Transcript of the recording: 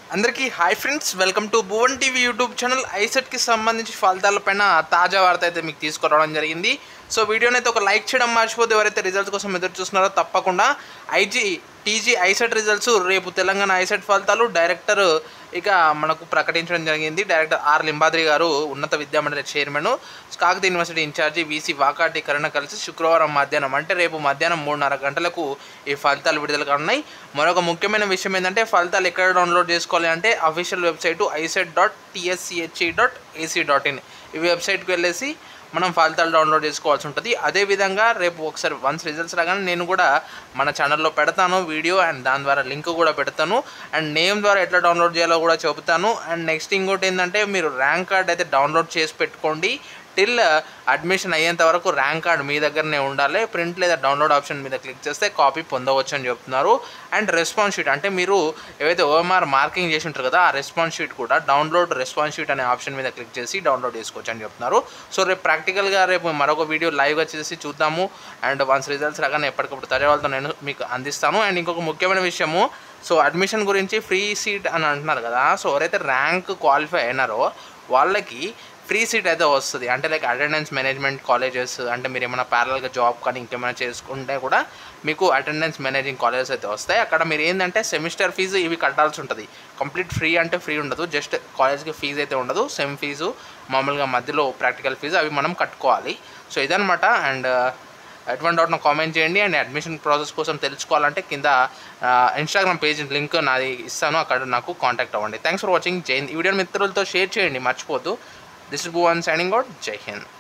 అందరికీ hi friends welcome to Bhuvan TV YouTube channel ఐసెట్కి సంబంధించి ఫలితాల పైన తాజా వార్త అయితే మీకు తీసుకురావడం జరిగింది సో వీడియోని అయితే ఒక లైక్ చేయడం మర్చిపోతే ఎవరైతే రిజల్ట్స్ కోసం ఎదురు చూస్తున్నారో తప్పకుండా ఐజీ టీజీ ఐసెట్ రిజల్ట్స్ రేపు తెలంగాణ ఐసెట్ ఫలితాలు డైరెక్టర్ ఇక మనకు ప్రకటించడం జరిగింది డైరెక్టర్ ఆర్ లింబాద్రి గారు ఉన్నత విద్యామండలి chairman Kakatiya university incharge VC Vakati Karuna కలిసి శుక్రవారం మధ్యాహ్నం అంటే రేపు మధ్యాహ్నం మూడున్నర గంటలకు ఈ ఫలితాలు విడుదల కానున్నాయి మరొక ముఖ్యమైన విషయం ఏంటంటే ఫలితాలు ఎక్కడ డౌన్లోడ్ చేసుకోవాలి అంటే official website ICET dot TSCHE dot AC dot in ఈ వెబ్సైట్కి వెళ్ళేసి మనం ఫలితాలు డౌన్లోడ్ చేసుకోవాల్సి ఉంటుంది అదేవిధంగా రేపు ఒకసారి వన్స్ రిజల్ట్స్ రాగానే నేను కూడా మన ఛానల్లో పెడతాను వీడియో అండ్ దాని ద్వారా లింక్ కూడా పెడతాను అండ్ నేమ్ ద్వారా ఎట్లా డౌన్లోడ్ చేయాలో కూడా చెబుతాను అండ్ నెక్స్ట్ ఇంకోటి ఏంటంటే మీరు ర్యాంక్ కార్డ్ అయితే డౌన్లోడ్ చేసి పెట్టుకోండి టిల్ అడ్మిషన్ అయ్యేంత వరకు ర్యాంక్ కార్డ్ మీ దగ్గరనే ఉండాలి ప్రింట్ లేదా డౌన్లోడ్ ఆప్షన్ మీద క్లిక్ చేస్తే కాపీ పొందవచ్చు అని చెప్తున్నారు అండ్ రెస్పాన్స్ షీట్ అంటే మీరు ఏవైతే ఓఎంఆర్ మార్కింగ్ చేసి ఉంటారు కదా ఆ రెస్పాన్స్ షీట్ కూడా డౌన్లోడ్ రెస్పాన్స్ షీట్ అనే ఆప్షన్ మీద క్లిక్ చేసి డౌన్లోడ్ చేసుకోవచ్చు అని చెప్తున్నారు సో రేపు ప్రాక్టికల్గా రేపు మరొక వీడియో లైవ్గా చేసి చూద్దాము అండ్ వన్స్ రిజల్ట్స్ రాగానే ఎప్పటికప్పుడు తరే వాళ్ళతో నేను మీకు అందిస్తాను అండ్ ఇంకొక ముఖ్యమైన విషయము సో అడ్మిషన్ గురించి ఫ్రీ సీట్ అని అంటున్నారు కదా సో ఎవరైతే ర్యాంక్ క్వాలిఫై అయినారో వాళ్ళకి ఫ్రీ సీట్ అయితే వస్తుంది అంటే లైక్ అటెండెన్స్ మేనేజ్మెంట్ కాలేజెస్ అంటే మీరు ఏమైనా ప్యారల్గా జాబ్ కానీ ఇంకేమైనా చేసుకుంటే కూడా మీకు అటెండెన్స్ మేనేజింగ్ కాలేజెస్ అయితే వస్తాయి అక్కడ మీరు ఏంటంటే సెమిస్టర్ ఫీజు ఇవి కట్టాల్సి ఉంటుంది కంప్లీట్ ఫ్రీ అంటే ఫ్రీ ఉండదు జస్ట్ కాలేజ్కి ఫీజు అయితే ఉండదు సెమ్ ఫీజు మామూలుగా మధ్యలో ప్రాక్టికల్ ఫీజు అవి మనం కట్టుకోవాలి సో ఇదనమాట అండ్ ఎటువంటి డౌట్ నాకు కామెంట్ చేయండి అండ్ అడ్మిషన్ ప్రాసెస్ కోసం తెలుసుకోవాలంటే కింద ఇన్స్టాగ్రామ్ పేజ్ లింక్ నాది ఇస్తాను అక్కడ నాకు కాంటాక్ట్ అవ్వండి థ్యాంక్స్ ఫర్ వాచింగ్ జై హింద్ ఈ వీడియో మిత్రులతో షేర్ చేయండి మర్చిపోద్దు this is Bhuvan signing out జై హింద్